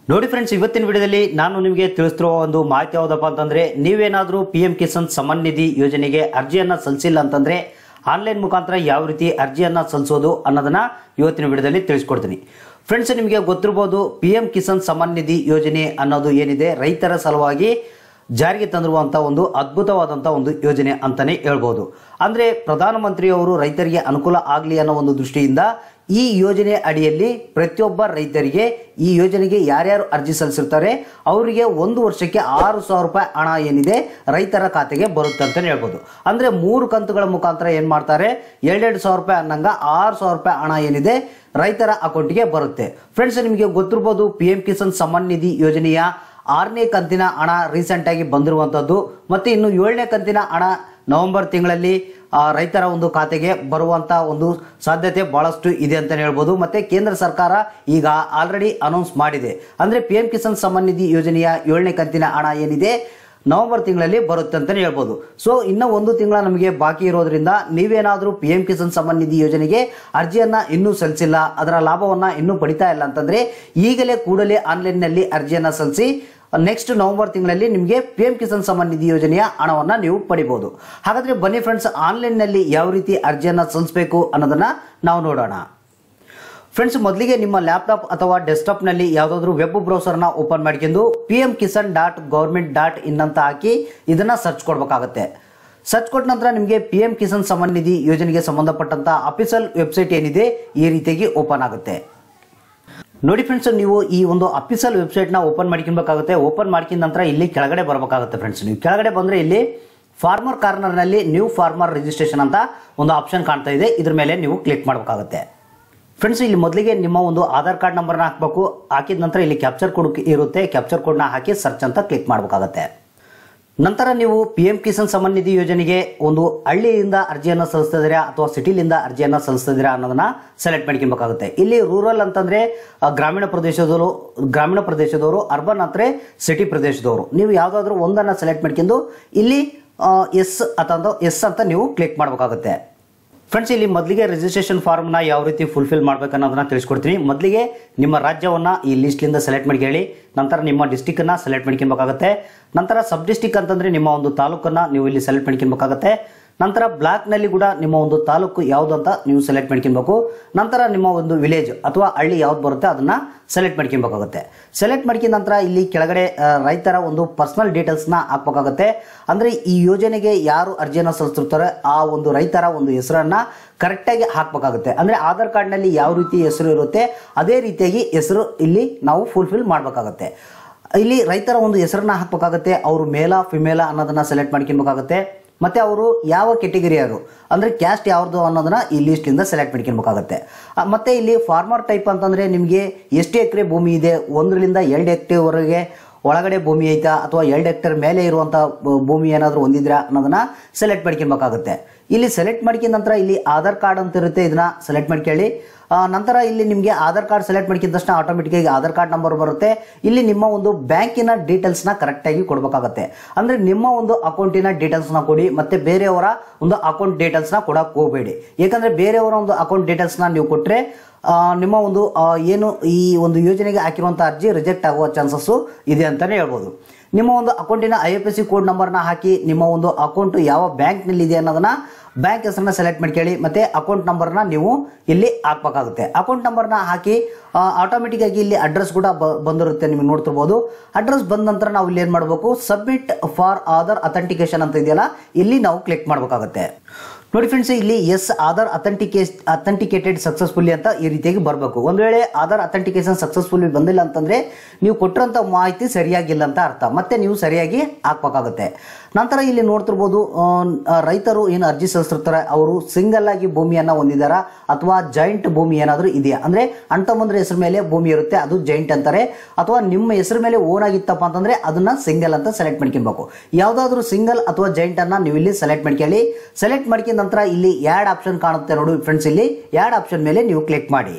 ನೋಡಿ ಫ್ರೆಂಡ್ಸ್ ಇವತ್ತಿನ ವಿಡಿಯೋದಲ್ಲಿ ನಾನು ನಿಮಗೆ ತಿಳಿಸ್ತಿರುವ ಒಂದು ಮಾಹಿತಿ ಯಾವುದಪ್ಪ ಅಂತಂದ್ರೆ ನೀವೇನಾದರೂ ಪಿ ಎಂ ಕಿಸಾನ್ ಸಮ್ಮಾನ್ ನಿಧಿ ಯೋಜನೆಗೆ ಅರ್ಜಿಯನ್ನ ಸಲ್ಲಿಸಿಲ್ಲ ಅಂತಂದ್ರೆ ಆನ್ಲೈನ್ ಮುಖಾಂತರ ಯಾವ ರೀತಿ ಅರ್ಜಿಯನ್ನ ಸಲ್ಲಿಸೋದು ಅನ್ನೋದನ್ನ ಇವತ್ತಿನ ವಿಡಿಯೋದಲ್ಲಿ ತಿಳಿಸ್ಕೊಡ್ತೀನಿ ಫ್ರೆಂಡ್ಸ್ ನಿಮಗೆ ಗೊತ್ತಿರ್ಬೋದು ಪಿ ಎಂ ಕಿಸಾನ್ ಸಮ್ಮಾನ್ ನಿಧಿ ಯೋಜನೆ ಅನ್ನೋದು ಏನಿದೆ ರೈತರ ಸಲುವಾಗಿ ಜಾರಿಗೆ ತಂದಿರುವಂಥ ಒಂದು ಅದ್ಭುತವಾದಂಥ ಒಂದು ಯೋಜನೆ ಅಂತಾನೆ ಹೇಳ್ಬೋದು ಅಂದರೆ ಪ್ರಧಾನಮಂತ್ರಿಯವರು ರೈತರಿಗೆ ಅನುಕೂಲ ಆಗಲಿ ಅನ್ನೋ ಒಂದು ದೃಷ್ಟಿಯಿಂದ ಈ ಯೋಜನೆ ಅಡಿಯಲ್ಲಿ ಪ್ರತಿಯೊಬ್ಬ ರೈತರಿಗೆ ಈ ಯೋಜನೆಗೆ ಯಾರ್ಯಾರು ಅರ್ಜಿ ಸಲ್ಲಿಸಿರ್ತಾರೆ ಅವರಿಗೆ ಒಂದು ವರ್ಷಕ್ಕೆ ಆರು ಸಾವಿರ ರೂಪಾಯಿ ಹಣ ಏನಿದೆ ರೈತರ ಖಾತೆಗೆ ಬರುತ್ತೆ ಅಂತಲೇ ಹೇಳ್ಬೋದು ಅಂದರೆ ಮೂರು ಕಂತುಗಳ ಮುಖಾಂತರ ಏನು ಮಾಡ್ತಾರೆ ಎರಡೆರಡು ಸಾವಿರ ರೂಪಾಯಿ ಅನ್ನಂಗ ಆರು ಸಾವಿರ ರೂಪಾಯಿ ಹಣ ಏನಿದೆ ರೈತರ ಅಕೌಂಟ್ಗೆ ಬರುತ್ತೆ ಫ್ರೆಂಡ್ಸ್ ನಿಮಗೆ ಗೊತ್ತಿರ್ಬೋದು ಪಿ ಎಂ ಕಿಸಾನ್ ಸಮ್ಮಾನ್ ನಿಧಿ ಯೋಜನೆಯ ಆರನೇ ಕಂತಿನ ಹಣ ರೀಸೆಂಟ್ ಆಗಿ ಬಂದಿರುವಂಥದ್ದು ಮತ್ತು ಇನ್ನು ಏಳನೇ ಕಂತಿನ ಹಣ ನವೆಂಬರ್ ತಿಂಗಳಲ್ಲಿ ಆ, ರೈತರ ಒಂದು ಖಾತೆಗೆ ಬರುವಂಥ ಒಂದು ಸಾಧ್ಯತೆ ಬಹಳಷ್ಟು ಇದೆ ಅಂತಲೇ ಹೇಳ್ಬೋದು ಮತ್ತು ಕೇಂದ್ರ ಸರ್ಕಾರ ಈಗ ಆಲ್ರೆಡಿ ಅನೌನ್ಸ್ ಮಾಡಿದೆ ಅಂದರೆ ಪಿ ಎಂ ಕಿಸಾನ್ ಸಮ್ಮಾನ್ ನಿಧಿ ಯೋಜನೆಯ ಏಳನೇ ಕಂತಿನ ಹಣ ಏನಿದೆ ನವೆಂಬರ್ ತಿಂಗಳಲ್ಲಿ ಬರುತ್ತೆ ಅಂತಲೇ ಹೇಳ್ಬೋದು ಸೊ ಇನ್ನೂ ಒಂದು ತಿಂಗಳ ನಮಗೆ ಬಾಕಿ ಇರೋದ್ರಿಂದ ನೀವೇನಾದರೂ ಪಿ ಎಂ ಕಿಸಾನ್ ಸಮ್ಮಾನ್ ನಿಧಿ ಯೋಜನೆಗೆ ಅರ್ಜಿಯನ್ನ ಇನ್ನೂ ಸಲ್ಲಿಸಿಲ್ಲ ಅದರ ಲಾಭವನ್ನ ಇನ್ನೂ ಪಡಿತಾ ಇಲ್ಲ ಅಂತಂದ್ರೆ ಈಗಲೇ ಕೂಡಲೇ ಆನ್ಲೈನ್ನಲ್ಲಿ ಅರ್ಜಿಯನ್ನ ಸಲ್ಲಿಸಿ ನೆಕ್ಸ್ಟ್ ನವೆಂಬರ್ ತಿಂಗಳಲ್ಲಿ ನಿಮಗೆ ಪಿ ಎಂ ಕಿಸಾನ್ ಸಮ್ಮಾನ್ ನಿಧಿ ಯೋಜನೆಯ ಹಣವನ್ನು ನೀವು ಪಡಿಬೋದು ಹಾಗಾದ್ರೆ ಬನ್ನಿ ಫ್ರೆಂಡ್ಸ್ ಆನ್ಲೈನ್ನಲ್ಲಿ ಯಾವ ರೀತಿ ಅರ್ಜಿಯನ್ನ ಸಲ್ಲಿಸಬೇಕು ಅನ್ನೋದನ್ನ ನಾವು ನೋಡೋಣ ಫ್ರೆಂಡ್ಸ್ ಮೊದಲಿಗೆ ನಿಮ್ಮ ಲ್ಯಾಪ್ಟಾಪ್ ಅಥವಾ ಡೆಸ್ಕ್ಟಾಪ್ನಲ್ಲಿ ಯಾವುದಾದ್ರೂ ವೆಬ್ ಬ್ರೌಸರ್ನ ಓಪನ್ ಮಾಡ್ಕೊಂಡು P M Kisan dot government dot in ಅಂತ ಹಾಕಿ ಇದನ್ನ ಸರ್ಚ್ ಕೊಡಬೇಕಾಗತ್ತೆ ಸರ್ಚ್ ಕೊಟ್ಟ ನಂತರ ನಿಮಗೆ ಪಿ ಎಂ ಕಿಸಾನ್ ಸಮ್ಮಾನ್ ನಿಧಿ ಯೋಜನೆಗೆ ಸಂಬಂಧಪಟ್ಟಂತ ಅಫಿಷಿಯಲ್ ವೆಬ್ಸೈಟ್ ಏನಿದೆ ಈ ರೀತಿಯಾಗಿ ಓಪನ್ ಆಗುತ್ತೆ ನೋಡಿ ಫ್ರೆಂಡ್ಸ್ ನೀವು ಈ ಒಂದು ಅಫಿಷಿಯಲ್ ವೆಬ್ಸೈಟ್ನ ಓಪನ್ ಮಾಡ್ಕೊಬೇಕಾಗುತ್ತೆ ಓಪನ್ ಮಾಡ್ಕೊಂಡ ನಂತರ ಇಲ್ಲಿ ಕೆಳಗಡೆ ಬರಬೇಕಾಗುತ್ತೆ ಫ್ರೆಂಡ್ಸ್ ನೀವು ಕೆಳಗಡೆ ಬಂದರೆ ಇಲ್ಲಿ ಫಾರ್ಮರ್ ಕಾರ್ನರ್ನಲ್ಲಿ ನ್ಯೂ ಫಾರ್ಮರ್ ರಿಜಿಸ್ಟ್ರೇಷನ್ ಅಂತ ಒಂದು ಆಪ್ಷನ್ ಕಾಣ್ತಾ ಇದೆ ಇದ್ರ ಮೇಲೆ ನೀವು ಕ್ಲಿಕ್ ಮಾಡಬೇಕಾಗುತ್ತೆ ಫ್ರೆಂಡ್ಸ್ ಇಲ್ಲಿ ಮೊದಲಿಗೆ ನಿಮ್ಮ ಒಂದು ಆಧಾರ್ ಕಾರ್ಡ್ ನಂಬರ್ನ ಹಾಕಬೇಕು ಹಾಕಿದ ನಂತರ ಇಲ್ಲಿ ಕ್ಯಾಪ್ಚರ್ ಕೋಡ್ ಇರುತ್ತೆ ಕ್ಯಾಪ್ಚರ್ ಕೋಡ್ನ ಹಾಕಿ ಸರ್ಚ್ ಅಂತ ಕ್ಲಿಕ್ ಮಾಡಬೇಕಾಗುತ್ತೆ ನಂತರ ನೀವು ಪಿ ಎಂ ಕಿಸಾನ್ ಸಮ್ಮಾನ್ ನಿಧಿ ಯೋಜನೆಗೆ ಒಂದು ಹಳ್ಳಿಯಿಂದ ಅರ್ಜಿಯನ್ನು ಸಲ್ಲಿಸ್ತಿದ್ದೀರಾ ಅಥವಾ ಸಿಟಿಲಿಂದ ಅರ್ಜಿಯನ್ನು ಸಲ್ಲಿಸ್ತಿದ್ದೀರಾ ಅನ್ನೋದನ್ನ ಸೆಲೆಕ್ಟ್ ಮಾಡ್ಕೊಬೇಕಾಗುತ್ತೆ ಇಲ್ಲಿ ರೂರಲ್ ಅಂತಂದ್ರೆ ಆ, ಗ್ರಾಮೀಣ ಪ್ರದೇಶದವರು ಗ್ರಾಮೀಣ ಪ್ರದೇಶದವರು ಅರ್ಬನ್ ಅಂದ್ರೆ ಸಿಟಿ ಪ್ರದೇಶದವರು ನೀವು ಯಾವುದಾದ್ರೂ ಒಂದನ್ನು ಸೆಲೆಕ್ಟ್ ಮಾಡ್ಕೊಂಡು ಇಲ್ಲಿ ಎಸ್ ಅಥವಾ ಎಸ್ ಅಂತ ನೀವು ಕ್ಲಿಕ್ ಮಾಡಬೇಕಾಗುತ್ತೆ ಫ್ರೆಂಡ್ಸ್ ಇಲ್ಲಿ ಮೊದಲಿಗೆ ರಿಜಿಸ್ಟ್ರೇಷನ್ ಫಾರ್ಮ್ನ ಯಾವ ರೀತಿ ಫುಲ್ಫಿಲ್ ಮಾಡ್ಬೇಕು ಅನ್ನೋದನ್ನ ತಿಳಿಸ್ಕೊಡ್ತೀನಿ ಮೊದಲಿಗೆ ನಿಮ್ಮ ರಾಜ್ಯವನ್ನ ಈ ಲಿಸ್ಟ್ಲಿಂದ ಸೆಲೆಕ್ಟ್ ಮಾಡಿ ಹೇಳಿ ನಂತರ ನಿಮ್ಮ ಡಿಸ್ಟಿಕ್ಕನ್ನು ಸೆಲೆಕ್ಟ್ ಮಾಡ್ಕೊಬೇಕಾಗುತ್ತೆ ನಂತರ ಸಬ್ ಡಿಸ್ಟಿಕ್ ಅಂತಂದ್ರೆ ನಿಮ್ಮ ಒಂದು ತಾಲೂಕನ್ನ ನೀವು ಇಲ್ಲಿ ಸೆಲೆಕ್ಟ್ ಮಾಡ್ಕೊಬೇಕಾಗುತ್ತೆ ನಂತರ ಬ್ಲಾಕ್ನಲ್ಲಿ ಕೂಡ ನಿಮ್ಮ ಒಂದು ತಾಲೂಕು ಯಾವುದು ಅಂತ ನೀವು ಸೆಲೆಕ್ಟ್ ಮಾಡ್ಕೊಬೇಕು ನಂತರ ನಿಮ್ಮ ಒಂದು ವಿಲೇಜ್ ಅಥವಾ ಹಳ್ಳಿ ಯಾವ್ದು ಬರುತ್ತೆ ಅದನ್ನ ಸೆಲೆಕ್ಟ್ ಮಾಡ್ಕೊಬೇಕಾಗುತ್ತೆ ಸೆಲೆಕ್ಟ್ ಮಾಡ್ಕೊಂಡ ನಂತರ ಇಲ್ಲಿ ಕೆಳಗಡೆ ಆ, ರೈತರ ಒಂದು ಪರ್ಸನಲ್ ಡೀಟೇಲ್ಸ್ನ ಹಾಕ್ಬೇಕಾಗುತ್ತೆ ಅಂದರೆ ಈ ಯೋಜನೆಗೆ ಯಾರು ಅರ್ಜಿಯನ್ನು ಸಲ್ಲಿಸಿರ್ತಾರೆ ಆ ಒಂದು ರೈತರ ಒಂದು ಹೆಸರನ್ನ ಕರೆಕ್ಟಾಗಿ ಹಾಕ್ಬೇಕಾಗುತ್ತೆ ಅಂದರೆ ಆಧಾರ್ ಕಾರ್ಡ್ನಲ್ಲಿ ಯಾವ ರೀತಿ ಹೆಸರು ಇರುತ್ತೆ ಅದೇ ರೀತಿಯಾಗಿ ಹೆಸರು ಇಲ್ಲಿ ನಾವು ಫುಲ್ಫಿಲ್ ಮಾಡಬೇಕಾಗುತ್ತೆ ಇಲ್ಲಿ ರೈತರ ಒಂದು ಹೆಸರನ್ನ ಹಾಕ್ಬೇಕಾಗುತ್ತೆ ಅವರು ಮೇಲ ಫಿಮೇಲ ಅನ್ನೋದನ್ನ ಸೆಲೆಕ್ಟ್ ಮಾಡ್ಕೊಬೇಕಾಗುತ್ತೆ ಮತ್ತೆ ಅವರು ಯಾವ ಕೆಟಗರಿಯರು ಅಂದ್ರೆ ಕ್ಯಾಸ್ಟ್ ಯಾವ್ದು ಅನ್ನೋದನ್ನ ಈ ಲಿಸ್ಟಿಂದ ಸೆಲೆಕ್ಟ್ ಮಾಡ್ಕೊಬೇಕಾಗುತ್ತೆ ಆ, ಮತ್ತೆ ಇಲ್ಲಿ ಫಾರ್ಮರ್ ಟೈಪ್ ಅಂತಂದ್ರೆ ನಿಮಗೆ ಎಷ್ಟು ಎಕರೆ ಭೂಮಿ ಇದೆ ಒಂದರಿಂದ ಎರಡು ಎಕರೆವರೆಗೆ ಒಳಗಡೆ ಭೂಮಿ ಐತಾ ಅಥವಾ ಎರಡು ಹೆಕ್ಟೇರ್ ಮೇಲೆ ಇರುವಂಥ ಬ- ಭೂಮಿ ಏನಾದರೂ ಹೊಂದಿದ್ರಾ ಅನ್ನೋದನ್ನ ಸೆಲೆಕ್ಟ್ ಮಾಡ್ಕೊಬೇಕಾಗುತ್ತೆ ಇಲ್ಲಿ ಸೆಲೆಕ್ಟ್ ಮಾಡ್ಕೊಂಡ ನಂತರ ಇಲ್ಲಿ ಆಧಾರ್ ಕಾರ್ಡ್ ಅಂತ ಇರುತ್ತೆ ಇದನ್ನ ಸೆಲೆಕ್ಟ್ ಮಾಡ್ಕೊಳ್ಳಿ ಆ, ನಂತರ ಇಲ್ಲಿ ನಿಮಗೆ ಆಧಾರ್ ಕಾರ್ಡ್ ಸೆಲೆಕ್ಟ್ ಮಾಡ್ಕಿದ ತಕ್ಷಣ ಆಟೋಮೆಟಿಕ್ಕಾಗಿ ಆಧಾರ್ ಕಾರ್ಡ್ ನಂಬರ್ ಬರುತ್ತೆ ಇಲ್ಲಿ ನಿಮ್ಮ ಒಂದು ಬ್ಯಾಂಕಿನ ಡೀಟೇಲ್ಸ್ನ ಕರೆಕ್ಟಾಗಿ ಕೊಡಬೇಕಾಗುತ್ತೆ ಅಂದರೆ ನಿಮ್ಮ ಒಂದು ಅಕೌಂಟಿನ ಡೀಟೇಲ್ಸ್ನ ಕೊಡಿ ಮತ್ತೆ ಬೇರೆಯವರ ಒಂದು ಅಕೌಂಟ್ ಡೀಟೇಲ್ಸ್ನ ಕೊಡಕ್ಕೆ ಹೋಗಬೇಡಿ ಯಾಕಂದರೆ ಬೇರೆಯವರ ಒಂದು ಅಕೌಂಟ್ ಡೀಟೇಲ್ಸ್ನ ನೀವು ಕೊಟ್ಟರೆ ನಿಮ್ಮ ಒಂದು ಆ, ಏನು ಈ ಒಂದು ಯೋಜನೆಗೆ ಹಾಕಿರುವಂಥ ಅರ್ಜಿ ರಿಜೆಕ್ಟ್ ಆಗುವ ಚಾನ್ಸಸ್ಸು ಇದೆ ಅಂತಲೇ ಹೇಳ್ಬೋದು ನಿಮ್ಮ ಒಂದು ಅಕೌಂಟಿನ I F S C code ನಂಬರ್ನ ಹಾಕಿ ನಿಮ್ಮ ಒಂದು ಅಕೌಂಟ್ ಯಾವ ಬ್ಯಾಂಕ್ನಲ್ಲಿ ಇದೆ ಅನ್ನೋದನ್ನ ಬ್ಯಾಂಕ್ ಹೆಸರನ್ನ ಸೆಲೆಕ್ಟ್ ಮಾಡ್ಕೊಳ್ಳಿ ಮತ್ತೆ ಅಕೌಂಟ್ ನಂಬರ್ನ ನೀವು ಇಲ್ಲಿ ಹಾಕ್ಬೇಕಾಗುತ್ತೆ ಅಕೌಂಟ್ ನಂಬರ್ನ ಹಾಕಿ ಆಟೋಮೆಟಿಕ್ ಆಗಿ ಇಲ್ಲಿ ಅಡ್ರೆಸ್ ಕೂಡ ಬ- ಬಂದಿರುತ್ತೆ ನಿಮಗೆ ನೋಡ್ತಿರ್ಬೋದು ಅಡ್ರೆಸ್ ಬಂದ ನಂತರ ನಾವು ಇಲ್ಲಿ ಏನು ಮಾಡಬೇಕು ಸಬ್ಮಿಟ್ ಫಾರ್ ಆಧಾರ್ ಅಥೆಂಟಿಕೇಶನ್ ಅಂತ ಇದೆಯಲ್ಲ ಇಲ್ಲಿ ನಾವು ಕ್ಲಿಕ್ ಮಾಡಬೇಕಾಗುತ್ತೆ ನೋಡಿ ಫ್ರೆಂಡ್ಸ್ ಇಲ್ಲಿ S Aadhaar authenticate authenticated successfully ಅಂತ ಈ ರೀತಿಯಾಗಿ ಬರಬೇಕು ಒಂದು ವೇಳೆ ಆಧಾರ್ ಅಥೆಂಟಿಕೇಶನ್ ಸಕ್ಸಸ್ಫುಲಿ ಬಂದಿಲ್ಲ ಅಂತಂದ್ರೆ ನೀವು ಕೊಟ್ಟಿರೋಂಥ ಮಾಹಿತಿ ಸರಿಯಾಗಿಲ್ಲ ಅಂತ ಅರ್ಥ ಮತ್ತೆ ನೀವು ಸರಿಯಾಗಿ ಹಾಕ್ಬೇಕಾಗುತ್ತೆ ನಂತರ ಇಲ್ಲಿ ನೋಡ್ತಿರ್ಬೋದು ಆ, ಆ, ರೈತರು ಏನು ಅರ್ಜಿ ಸಲ್ಲಿಸಿರ್ತಾರೆ ಅವರು ಸಿಂಗಲ್ ಆಗಿ ಭೂಮಿಯನ್ನ ಹೊಂದಿದಾರ ಅಥವಾ ಜಾಯಿಂಟ್ ಭೂಮಿ ಏನಾದರೂ ಇದೆಯಾ ಅಂದ್ರೆ ಅಣ್ತಮ್ಮಂದ್ರ ಹೆಸರು ಮೇಲೆ ಭೂಮಿ ಇರುತ್ತೆ ಅದು ಜಾಯಿಂಟ್ ಅಂತಾರೆ ಅಥವಾ ನಿಮ್ಮ ಹೆಸರು ಮೇಲೆ ಓನ್ ಆಗಿತ್ತಪ್ಪ ಅಂತಂದ್ರೆ ಅದನ್ನ ಸಿಂಗಲ್ ಅಂತ ಸೆಲೆಕ್ಟ್ ಮಾಡ್ಕೊಬೇಕು ಯಾವ್ದಾದ್ರು ಸಿಂಗಲ್ ಅಥವಾ ಜಾಯಿಂಟ್ ಅನ್ನ ನೀವು ಇಲ್ಲಿ ಸೆಲೆಕ್ಟ್ ಮಾಡ್ಕೊಳ್ಳಿ ಸೆಲೆಕ್ಟ್ ಮಾಡ್ಕೊಂಡ ನಂತರ ಇಲ್ಲಿ ಯಾಡ್ ಆಪ್ಷನ್ ಕಾಣುತ್ತೆ ನೋಡಿ ಫ್ರೆಂಡ್ಸ್ ಇಲ್ಲಿ ಯಾಡ್ ಆಪ್ಷನ್ ಮೇಲೆ ನೀವು ಕ್ಲಿಕ್ ಮಾಡಿ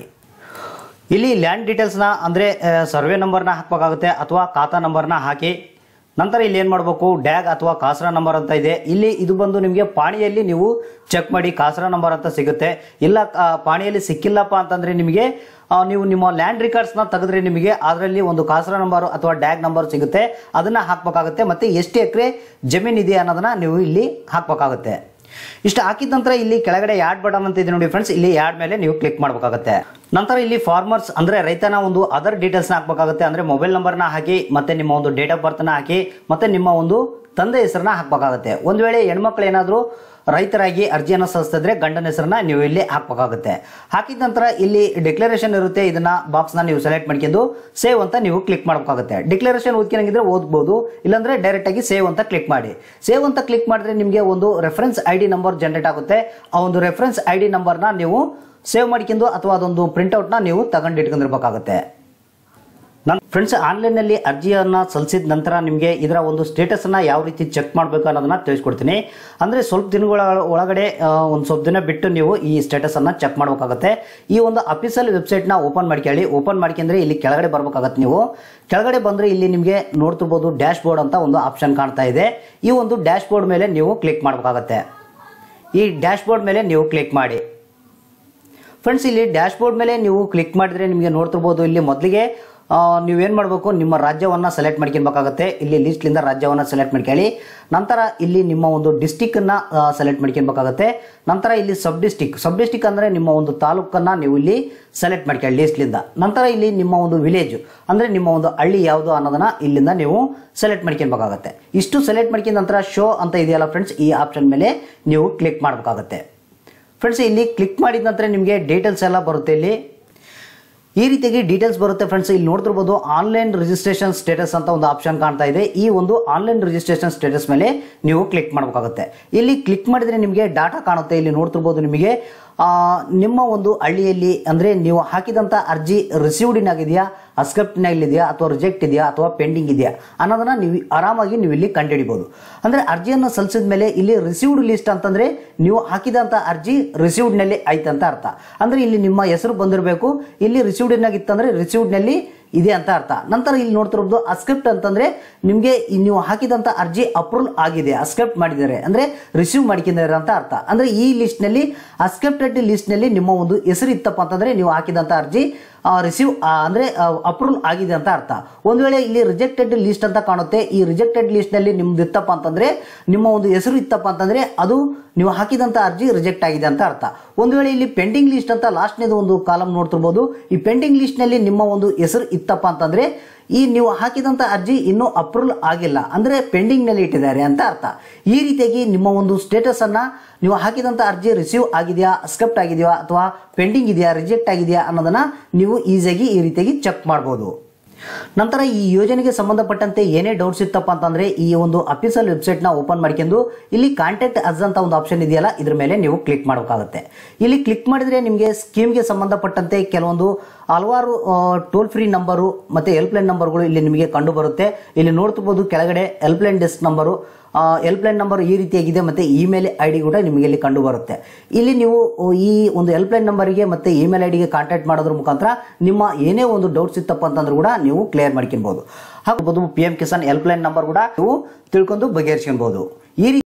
ಇಲ್ಲಿ ಲ್ಯಾಂಡ್ ಡೀಟೇಲ್ಸ್ನ ಅಂದರೆ ಸರ್ವೆ ನಂಬರ್ನ ಹಾಕಬೇಕಾಗುತ್ತೆ ಅಥವಾ ಖಾತಾ ನಂಬರ್ನ ಹಾಕಿ ನಂತರ ಇಲ್ಲಿ ಏನು ಮಾಡಬೇಕು ಡ್ಯಾಗ್ ಅಥವಾ ಕಾಸರಾ ನಂಬರ್ ಅಂತ ಇದೆ ಇಲ್ಲಿ ಇದು ಬಂದು ನಿಮಗೆ ಪಾಣಿಯಲ್ಲಿ ನೀವು ಚೆಕ್ ಮಾಡಿ ಕಾಸರಾ ನಂಬರ್ ಅಂತ ಸಿಗುತ್ತೆ ಇಲ್ಲ ಆ, ಪಾಣಿಯಲ್ಲಿ ಸಿಕ್ಕಿಲ್ಲಪ್ಪ ಅಂತಂದ್ರೆ ನಿಮಗೆ ಆ, ನೀವು ನಿಮ್ಮ ಲ್ಯಾಂಡ್ ರಿಕಾರ್ಡ್ಸ್ನ ತೆಗೆದ್ರೆ ನಿಮಗೆ ಅದರಲ್ಲಿ ಒಂದು ಕಾಸರಾ ನಂಬರ್ ಅಥವಾ ಡ್ಯಾಗ್ ನಂಬರ್ ಸಿಗುತ್ತೆ ಅದನ್ನ ಹಾಕಬೇಕಾಗುತ್ತೆ ಮತ್ತೆ ಎಷ್ಟು ಎಕರೆ ಜಮೀನ್ ಇದೆ ಅನ್ನೋದನ್ನ ನೀವು ಇಲ್ಲಿ ಹಾಕಬೇಕಾಗುತ್ತೆ ಇಷ್ಟು ಹಾಕಿದ ನಂತರ ಇಲ್ಲಿ ಕೆಳಗಡೆ ಯಾಡ್ ಬಟನ್ ಅಂತ ಇದೆ ನೋಡಿ ಫ್ರೆಂಡ್ಸ್ ಇಲ್ಲಿ ಯಾಡ್ ಮೇಲೆ ನೀವು ಕ್ಲಿಕ್ ಮಾಡಬೇಕಾಗುತ್ತೆ ನಂತರ ಇಲ್ಲಿ ಫಾರ್ಮರ್ಸ್ ಅಂದ್ರೆ ರೈತನ ಒಂದು ಅದರ್ ಡೀಟೇಲ್ಸ್ನ ಹಾಕಬೇಕಾಗುತ್ತೆ ಅಂದ್ರೆ ಮೊಬೈಲ್ ನಂಬರ್ನ ಹಾಕಿ ಮತ್ತೆ ನಿಮ್ಮ ಒಂದು ಡೇಟ್ ಆಫ್ ಬರ್ತ್ನ ಹಾಕಿ ಮತ್ತೆ ನಿಮ್ಮ ಒಂದು ತಂದೆ ಹೆಸರನ್ನ ಹಾಕಬೇಕಾಗುತ್ತೆ ಒಂದು ವೇಳೆ ಹೆಣ್ಮಕ್ಳು ಏನಾದರೂ ರೈತರಾಗಿ ಅರ್ಜಿಯನ್ನು ಸಲ್ಲಿಸ್ತಿದ್ರೆ ಗಂಡನ ಹೆಸರನ್ನ ನೀವು ಇಲ್ಲಿ ಹಾಕಬೇಕಾಗುತ್ತೆ ಹಾಕಿದ ನಂತರ ಇಲ್ಲಿ ಡಿಕ್ಲರೇಷನ್ ಇರುತ್ತೆ ಇದನ್ನ ಬಾಕ್ಸ್ನ ನೀವು ಸೆಲೆಕ್ಟ್ ಮಾಡ್ಕೊಂಡು ಸೇವ್ ಅಂತ ನೀವು ಕ್ಲಿಕ್ ಮಾಡಬೇಕಾಗುತ್ತೆ ಡಿಕ್ಲರೇಷನ್ ಓದ್ಕೊಂಡಿದ್ರೆ ಓದ್ಬೋದು ಇಲ್ಲಾಂದ್ರೆ ಡೈರೆಕ್ಟ್ ಆಗಿ ಸೇವ್ ಅಂತ ಕ್ಲಿಕ್ ಮಾಡಿ ಸೇವ್ ಅಂತ ಕ್ಲಿಕ್ ಮಾಡಿದ್ರೆ ನಿಮಗೆ ಒಂದು reference I D number generate ಆಗುತ್ತೆ ಆ ಒಂದು ರೆಫರೆನ್ಸ್ ಐ ಡಿ ನಂಬರ್ನ ನೀವು ಸೇವ್ ಮಾಡ್ಕೊಂಡು ಅಥವಾ ಅದೊಂದು ಪ್ರಿಂಟ್ಔಟ್ನ ನೀವು ತಗೊಂಡು ಇಟ್ಕೊಂಡಿರ್ಬೇಕಾಗುತ್ತೆ ನನ್ನ ಫ್ರೆಂಡ್ಸ್ ಆನ್ಲೈನಲ್ಲಿ ಅರ್ಜಿಯನ್ನು ಸಲ್ಲಿಸಿದ ನಂತರ ನಿಮಗೆ ಇದರ ಒಂದು ಸ್ಟೇಟಸನ್ನು ಯಾವ ರೀತಿ ಚೆಕ್ ಮಾಡಬೇಕು ಅನ್ನೋದನ್ನ ತಿಳಿಸ್ಕೊಡ್ತೀನಿ ಅಂದರೆ ಸ್ವಲ್ಪ ದಿನಗಳ ಒಳಗಡೆ ಒಂದು ಸ್ವಲ್ಪ ದಿನ ಬಿಟ್ಟು ನೀವು ಈ ಸ್ಟೇಟಸನ್ನು ಚೆಕ್ ಮಾಡಬೇಕಾಗುತ್ತೆ ಈ ಒಂದು ಅಫಿಷಿಯಲ್ ವೆಬ್ಸೈಟ್ನ ಓಪನ್ ಮಾಡ್ಕೊಳ್ಳಿ ಓಪನ್ ಮಾಡ್ಕೊಂಡ್ರೆ ಇಲ್ಲಿ ಕೆಳಗಡೆ ಬರ್ಬೇಕಾಗತ್ತೆ ನೀವು ಕೆಳಗಡೆ ಬಂದರೆ ಇಲ್ಲಿ ನಿಮಗೆ ನೋಡ್ತಿರ್ಬೋದು ಡ್ಯಾಶ್ ಬೋರ್ಡ್ ಅಂತ ಒಂದು ಆಪ್ಷನ್ ಕಾಣ್ತಾ ಇದೆ ಈ ಒಂದು ಡ್ಯಾಶ್ ಬೋರ್ಡ್ ಮೇಲೆ ನೀವು ಕ್ಲಿಕ್ ಮಾಡಬೇಕಾಗತ್ತೆ ಈ ಡ್ಯಾಶ್ ಬೋರ್ಡ್ ಮೇಲೆ ನೀವು ಕ್ಲಿಕ್ ಮಾಡಿ ಫ್ರೆಂಡ್ಸ್ ಇಲ್ಲಿ ಡ್ಯಾಶ್ ಬೋರ್ಡ್ ಮೇಲೆ ನೀವು ಕ್ಲಿಕ್ ಮಾಡಿದ್ರೆ ನಿಮಗೆ ನೋಡ್ತಿರ್ಬೋದು ಇಲ್ಲಿ ಮೊದಲಿಗೆ ನೀವೇನು ಮಾಡಬೇಕು ನಿಮ್ಮ ರಾಜ್ಯವನ್ನು ಸೆಲೆಕ್ಟ್ ಮಾಡ್ಕೊಬೇಕಾಗುತ್ತೆ ಇಲ್ಲಿ ಲಿಸ್ಟ್ಲಿಂದ ರಾಜ್ಯವನ್ನು ಸೆಲೆಕ್ಟ್ ಮಾಡ್ಕೊಳ್ಳಿ ನಂತರ ಇಲ್ಲಿ ನಿಮ್ಮ ಒಂದು ಡಿಸ್ಟಿಕ್ಕನ್ನು ಸೆಲೆಕ್ಟ್ ಮಾಡ್ಕೊಬೇಕಾಗುತ್ತೆ ನಂತರ ಇಲ್ಲಿ ಸಬ್ ಡಿಸ್ಟಿಕ್ ಸಬ್ ಡಿಸ್ಟಿಕ್ ಅಂದರೆ ನಿಮ್ಮ ಒಂದು ತಾಲೂಕನ್ನು ನೀವು ಇಲ್ಲಿ ಸೆಲೆಕ್ಟ್ ಮಾಡ್ಕೊಳ್ಳಿ ಲಿಸ್ಟ್ಲಿಂದ ನಂತರ ಇಲ್ಲಿ ನಿಮ್ಮ ಒಂದು ವಿಲೇಜ್ ಅಂದರೆ ನಿಮ್ಮ ಒಂದು ಹಳ್ಳಿ ಯಾವುದು ಅನ್ನೋದನ್ನ ಇಲ್ಲಿಂದ ನೀವು ಸೆಲೆಕ್ಟ್ ಮಾಡ್ಕೊಬೇಕಾಗುತ್ತೆ ಇಷ್ಟು ಸೆಲೆಕ್ಟ್ ಮಾಡ್ಕೊಂಡ ನಂತರ ಶೋ ಅಂತ ಇದೆಯಲ್ಲ ಫ್ರೆಂಡ್ಸ್ ಈ ಆಪ್ಷನ್ ಮೇಲೆ ನೀವು ಕ್ಲಿಕ್ ಮಾಡಬೇಕಾಗುತ್ತೆ ಫ್ರೆಂಡ್ಸ್ ಇಲ್ಲಿ ಕ್ಲಿಕ್ ಮಾಡಿದ ನಂತರ ನಿಮಗೆ ಡೀಟೇಲ್ಸ್ ಎಲ್ಲ ಬರುತ್ತೆ ಇಲ್ಲಿ ಈ ರೀತಿಯಾಗಿ ಡೀಟೇಲ್ಸ್ ಬರುತ್ತೆ ಫ್ರೆಂಡ್ಸ್ ಇಲ್ಲಿ ನೋಡ್ತಿರ್ಬೋದು ಆನ್ಲೈನ್ ರಿಜಿಸ್ಟ್ರೇಷನ್ ಸ್ಟೇಟಸ್ ಅಂತ ಒಂದು ಆಪ್ಷನ್ ಕಾಣ್ತಾ ಇದೆ ಈ ಒಂದು ಆನ್ಲೈನ್ ರಿಜಿಸ್ಟ್ರೇಷನ್ ಸ್ಟೇಟಸ್ ಮೇಲೆ ನೀವು ಕ್ಲಿಕ್ ಮಾಡಬೇಕಾಗುತ್ತೆ ಇಲ್ಲಿ ಕ್ಲಿಕ್ ಮಾಡಿದ್ರೆ ನಿಮಗೆ ಡಾಟಾ ಕಾಣುತ್ತೆ ಇಲ್ಲಿ ನೋಡ್ತಿರ್ಬೋದು ನಿಮಗೆ ಆ, ನಿಮ್ಮ ಒಂದು ಹಳ್ಳಿಯಲ್ಲಿ ಅಂದರೆ ನೀವು ಹಾಕಿದಂಥ ಅರ್ಜಿ ರಿಸೀವ್ಡ್ ಆಗಿದೆಯಾ ಅಸ್ಕ್ರಿಪ್ಟ್ನಾಗಿದೆಯಾ ಅಥವಾ ರಿಜೆಕ್ಟ್ ಇದೆಯಾ ಅಥವಾ ಪೆಂಡಿಂಗ್ ಇದೆಯಾ ಅನ್ನೋದನ್ನ ನೀವು ಆರಾಮಾಗಿ ನೀವು ಇಲ್ಲಿ ಕಂಡುಹಿಡಿಬೋದು ಅಂದರೆ ಅರ್ಜಿಯನ್ನು ಸಲ್ಲಿಸಿದ ಮೇಲೆ ಇಲ್ಲಿ ರಿಸೀವ್ಡ್ ಲಿಸ್ಟ್ ಅಂತಂದ್ರೆ ನೀವು ಹಾಕಿದಂಥ ಅರ್ಜಿ ರಿಸೀವ್ಡ್ನಲ್ಲಿ ಐತೆ ಅಂತ ಅರ್ಥ ಅಂದರೆ ಇಲ್ಲಿ ನಿಮ್ಮ ಹೆಸರು ಬಂದಿರಬೇಕು ಇಲ್ಲಿ ರಿಸೀವ್ಡ್ನಾಗಿತ್ತಂದ್ರೆ ರಿಸೀವ್ಡ್ನಲ್ಲಿ ಇದೆ ಅಂತ ಅರ್ಥ ನಂತರ ಇಲ್ಲಿ ನೋಡ್ತಿರೋದು ಅಸ್ಕ್ರಿಪ್ಟ್ ಅಂತಂದ್ರೆ ನಿಮಗೆ ನೀವು ಹಾಕಿದಂತ ಅರ್ಜಿ ಅಪ್ರೂವಲ್ ಆಗಿದೆ ಅಸ್ಕ್ರಿಪ್ಟ್ ಮಾಡಿದ್ದಾರೆ ಅಂದ್ರೆ ರಿಸೀವ್ ಮಾಡ್ಕೊಂಡಿದ್ದಾರೆ ಅಂತ ಅರ್ಥ ಅಂದ್ರೆ ಈ ಲಿಸ್ಟ್ ನಲ್ಲಿ ಅಸ್ಕ್ರಿಪ್ಟೆಡ್ ಲಿಸ್ಟ್ ನಲ್ಲಿ ನಿಮ್ಮ ಒಂದು ಹೆಸರು ಇತ್ತಪ್ಪ ಅಂತಂದ್ರೆ ನೀವು ಹಾಕಿದಂತ ಅರ್ಜಿ ರಿಸೀವ್ ಅಂದ್ರೆ ಅಪ್ರೂವಲ್ ಆಗಿದೆ ಅಂತ ಅರ್ಥ ಒಂದು ವೇಳೆ ಇಲ್ಲಿ ರಿಜೆಕ್ಟೆಡ್ ಲಿಸ್ಟ್ ಅಂತ ಕಾಣುತ್ತೆ ಈ ರಿಜೆಕ್ಟೆಡ್ ಲಿಸ್ಟ್ ನಲ್ಲಿ ನಿಮ್ದು ಇತ್ತಪ್ಪ ಅಂತಂದ್ರೆ ನಿಮ್ಮ ಒಂದು ಹೆಸರು ಇತ್ತಪ್ಪ ಅಂತಂದ್ರೆ ಅದು ನೀವು ಹಾಕಿದಂತ ಅರ್ಜಿ ರಿಜೆಕ್ಟ್ ಆಗಿದೆ ಅಂತ ಅರ್ಥ ಒಂದು ವೇಳೆ ಇಲ್ಲಿ ಪೆಂಡಿಂಗ್ ಲಿಸ್ಟ್ ಅಂತ ಲಾಸ್ಟ್ನೇದು ಒಂದು ಕಾಲಮ್ ನೋಡ್ತಿರ್ಬೋದು ಈ ಪೆಂಡಿಂಗ್ ಲಿಸ್ಟ್ ನಲ್ಲಿ ನಿಮ್ಮ ಒಂದು ಹೆಸರು ಇತ್ತಪ್ಪ ಅಂತಂದ್ರೆ ಈ ನೀವು ಹಾಕಿದಂತ ಅರ್ಜಿ ಇನ್ನೂ ಅಪ್ರೂವಲ್ ಆಗಿಲ್ಲ ಅಂದ್ರೆ ಪೆಂಡಿಂಗ್ ನಲ್ಲಿ ಇಟ್ಟಿದ್ದಾರೆ ಅಂತ ಅರ್ಥ ಈ ರೀತಿಯಾಗಿ ನಿಮ್ಮ ಒಂದು ಸ್ಟೇಟಸ್ ಅನ್ನ ನೀವು ಹಾಕಿದಂತ ಅರ್ಜಿ ರಿಸೀವ್ ಆಗಿದೆಯಾ ಅಕ್ಸೆಪ್ಟ್ ಆಗಿದೆಯಾ ಅಥವಾ ಪೆಂಡಿಂಗ್ ಇದೆಯಾ ರಿಜೆಕ್ಟ್ ಆಗಿದೆಯಾ ಅನ್ನೋದನ್ನ ನೀವು ಈಸಿಯಾಗಿ ಈ ರೀತಿಯಾಗಿ ಚೆಕ್ ಮಾಡ್ಬೋದು ನಂತರ ಈ ಯೋಜನೆಗೆ ಸಂಬಂಧಪಟ್ಟಂತೆ ಏನೇ ಡೌಟ್ಸ್ ಇತ್ತಪ್ಪ ಅಂತಂದ್ರೆ ಈ ಒಂದು ಅಫಿಷಿಯಲ್ ವೆಬ್ಸೈಟ್ ನ ಓಪನ್ ಮಾಡ್ಕೊಂಡು ಇಲ್ಲಿ ಕಾಂಟ್ಯಾಕ್ಟ್ ಅಸ್ ಅಂತ ಒಂದು ಆಪ್ಷನ್ ಇದೆಯಲ್ಲ ಇದ್ರ ಮೇಲೆ ನೀವು ಕ್ಲಿಕ್ ಮಾಡಬೇಕಾಗುತ್ತೆ ಇಲ್ಲಿ ಕ್ಲಿಕ್ ಮಾಡಿದ್ರೆ ನಿಮಗೆ ಸ್ಕೀಮ್ಗೆ ಸಂಬಂಧಪಟ್ಟಂತೆ ಕೆಲವೊಂದು ಹಲವಾರು ಟೋಲ್ ಫ್ರೀ ನಂಬರು ಮತ್ತೆ ಹೆಲ್ಪ್ಲೈನ್ ನಂಬರ್ಗಳು ಇಲ್ಲಿ ನಿಮಗೆ ಕಂಡು ಬರುತ್ತೆ ಇಲ್ಲಿ ನೋಡ್ತಿರ್ಬೋದು ಕೆಳಗಡೆ helpline desk number helpline number ಈ ರೀತಿಯಾಗಿದೆ ಮತ್ತೆ ಇಮೇಲ್ ಐ ಡಿ ಕೂಡ ನಿಮಗೆ ಇಲ್ಲಿ ಕಂಡು ಬರುತ್ತೆ ಇಲ್ಲಿ ನೀವು ಈ ಒಂದು ಹೆಲ್ಪ್ಲೈನ್ ನಂಬರಿಗೆ ಮತ್ತೆ ಇಮೇಲ್ ಐ ಡಿಗೆ ಕಾಂಟ್ಯಾಕ್ಟ್ ಮಾಡೋದ್ರ ಮುಖಾಂತರ ನಿಮ್ಮ ಏನೇ ಒಂದು ಡೌಟ್ಸ್ ಇತ್ತಪ್ಪ ಅಂತಂದ್ರೂ ಕೂಡ ನೀವು ಕ್ಲಿಯರ್ ಮಾಡ್ಕೊಬಹುದು ಹಾಗೂ P M Kisan helpline number ಕೂಡ ನೀವು ತಿಳ್ಕೊಂಡು ಬಗೆಹರಿಸ್ಕೊಬಹುದು ಈ ರೀತಿ